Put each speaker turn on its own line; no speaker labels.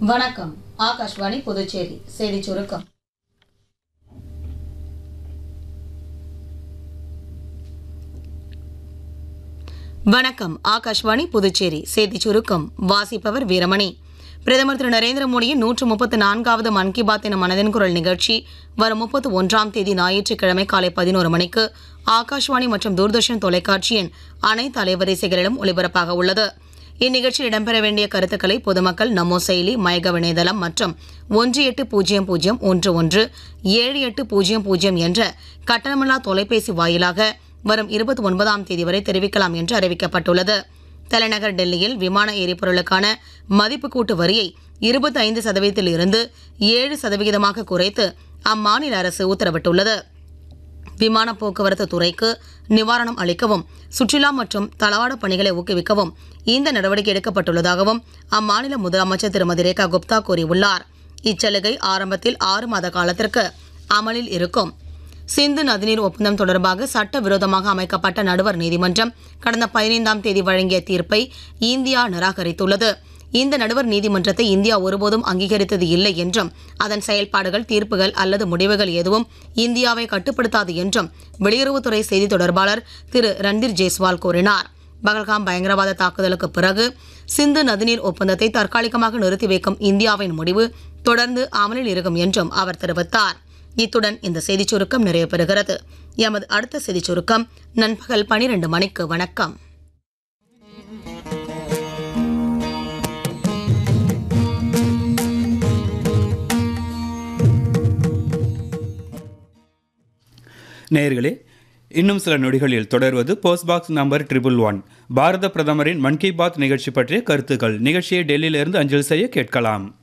வணக்கம் ஆகாஷ்வாணி புதுச்சேரி செய்தி சுருக்கம் வணக்கம் ஆகாஷ்வாணி புதுச்சேரி செய்தி சுருக்கம் வாசிப்பவர் வீரமணி பிரதமர் திரு நரேந்திர மோடியின் நூற்று முப்பத்து நான்காவது மன் கி பாத் என மனதின் குரல் நிகழ்ச்சி வரும் முப்பத்து ஒன்றாம் தேதி ஞாயிற்றுக்கிழமை காலை பதினோரு மணிக்கு ஆகாஷ்வாணி மற்றும் தூர்தர்ஷன் தொலைக்காட்சியின் அனைத்து அலைவரிசைகளிலும் ஒலிபரப்பாக உள்ளது இந்நிகழ்ச்சியில் இடம்பெற வேண்டிய கருத்துக்களை பொதுமக்கள் நமோ செயலி மைகவ இணையதளம் மற்றும் ஒன்று எட்டு பூஜ்ஜியம் பூஜ்ஜியம் ஒன்று ஒன்று ஏழு எட்டு பூஜ்ஜியம் பூஜ்ஜியம் என்ற கட்டணமில்லா தொலைபேசி வாயிலாக வரும் இருபத்தி ஒன்பதாம் தேதி வரை தெரிவிக்கலாம் என்று அறிவிக்கப்பட்டுள்ளது தலைநகர் டெல்லியில் விமான எரிபொருளுக்கான மதிப்பு கூட்டு வரியை இருபத்தி ஐந்து சதவீதத்தில் இருந்து ஏழு சதவிகிதமாக குறைத்து அம்மாநில அரசு உத்தரவிட்டுள்ளது விமான போக்குவரத்து துறைக்கு நிவாரணம் அளிக்கவும் சுற்றுலா மற்றும் தளவாட பணிகளை ஊக்குவிக்கவும் இந்த நடவடிக்கை எடுக்கப்பட்டுள்ளதாகவும் அம்மாநில முதலமைச்சர் திருமதி ரேகா குப்தா கூறியுள்ளார் இச்சலுகை ஆரம்பத்தில் ஆறு மாத காலத்திற்கு அமலில் இருக்கும் சிந்து நதிநீர் ஒப்பந்தம் தொடர்பாக சட்டவிரோதமாக அமைக்கப்பட்ட நடுவர் நீதிமன்றம் கடந்த பதினைந்தாம் தேதி வழங்கிய தீர்ப்பை இந்தியா நிராகரித்துள்ளது இந்த நடுவர் நீதிமன்றத்தை இந்தியா ஒருபோதும் அங்கீகரித்தது இல்லை என்றும் அதன் செயல்பாடுகள் தீர்ப்புகள் அல்லது முடிவுகள் எதுவும் இந்தியாவை கட்டுப்படுத்தாது என்றும் வெளியுறவுத்துறை செய்தி தொடர்பாளர் திரு ரன்தீர் ஜெய்ஸ்வால் கூறினார் பகல்காம் பயங்கரவாத தாக்குதலுக்கு பிறகு சிந்து நதிநீர் ஒப்பந்தத்தை தற்காலிகமாக நிறுத்தி வைக்கும் இந்தியாவின் முடிவு தொடர்ந்து அமலில் இருக்கும் என்றும் அவர் தெரிவித்தார் இத்துடன் இந்த செய்திச் சுருக்கம் நிறைவு பெறுகிறது எமது அடுத்த செய்திச் சுருக்கம் நண்பகல் பனிரெண்டு மணிக்கு வணக்கம்
நேயர்களே இன்னும் சில நொடிகளில் தொடர்வது post box number triple one Bharat பிரதமரின் மன் கி பாத் நிகழ்ச்சி பற்றிய கருத்துக்கள் நிகழ்ச்சியை டெல்லியிலிருந்து அஞ்சல் செய்ய கேட்கலாம்